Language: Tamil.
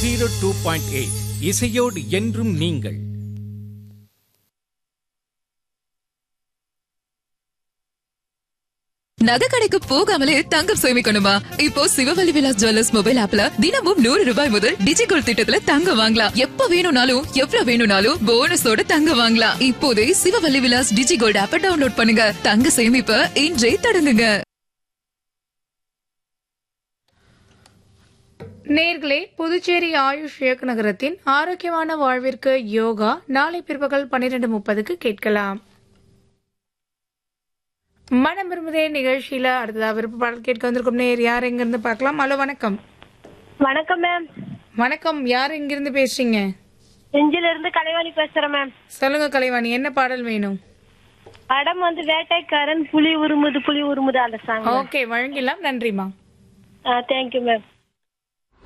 ஜீரோ டூ பாயிண்ட் எயிட் இசையோடு என்றும் நீங்கள் நகை கடைக்கு போகாமலே தங்கம் சேமிக்கணுமா இப்போ சிவவல்லி விலாஸ் ஜுவல்லர்ஸ் மொபைல் ஆப்ல தினமும் நூறு ரூபாய் முதல் டிஜிகோல்ட் திட்டத்துல தங்கம் வாங்கலாம் எப்ப வேணும்னாலும் எவ்வளவு வேணும்னாலும் போனஸோட தங்கம் வாங்கலாம் இப்போதே சிவவல்லி விலாஸ் டிஜிகோல்ட் ஆப்ப டவுன்லோட் பண்ணுங்க தங்க சேமிப்ப இன்றே தொடங்குங்க நேர்களே புதுச்சேரி ஆயுஷ் இயக்குநகரத்தின் ஆரோக்கியமான வாழ்விற்கு யோகா நாளை பிற்பகல் பன்னிரண்டு முப்பதுக்கு கேட்கலாம் மனம் விரும்புதே நிகழ்ச்சியில அடுத்ததா விருப்ப பாடல் கேட்க வந்திருக்கும் நேர் யார் எங்கிருந்து பார்க்கலாம் ஹலோ வணக்கம் வணக்கம் மேம் வணக்கம் யார் எங்கிருந்து பேசுறீங்க செஞ்சில இருந்து கலைவாணி பேசுறேன் மேம் சொல்லுங்க கலைவாணி என்ன பாடல் வேணும் படம் வந்து வேட்டைக்காரன் புலி உருமுது புலி உருமுது அந்த சாங் ஓகே வழங்கிடலாம் நன்றிமா தேங்க்யூ மேம்